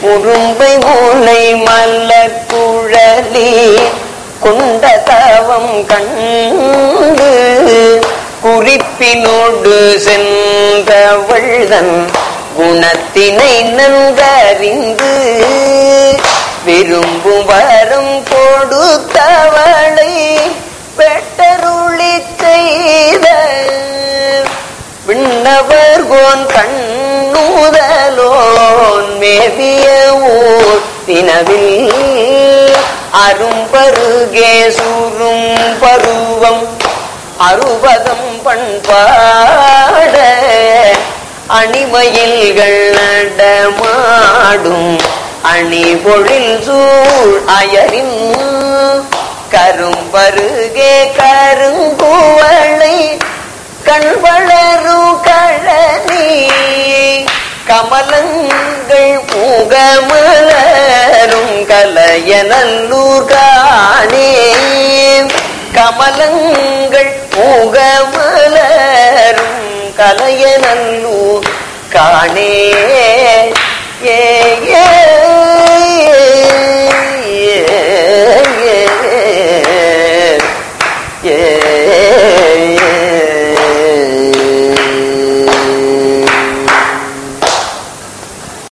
உரும்பை மூளை மலர் குழலி கொண்ட தவம் கண்டு குறிப்பினோடு சென்றவள்தன் குணத்தினை நன்கறிந்து விரும்பும் வரம் கொடுத்தவளை பெட்டருளி செய்த விண்ணவர் கோன் கண்ணுதலோன் மேவிய ஊர் தினவில் அரும்பருகே சூரும் பருவம் அறுபதம் பண்பாட அணிமயில்கள் நடமாடும் அணி பொழில் சூழ் அயரின் கரும்பருகே கருங்குவளை கண் வளரும் கழனி கமலங்கள் பூகமலரும் கலையநல்லூர் காணே கமலங்கள் பூகமலரும் கலையநல்லூர் காணே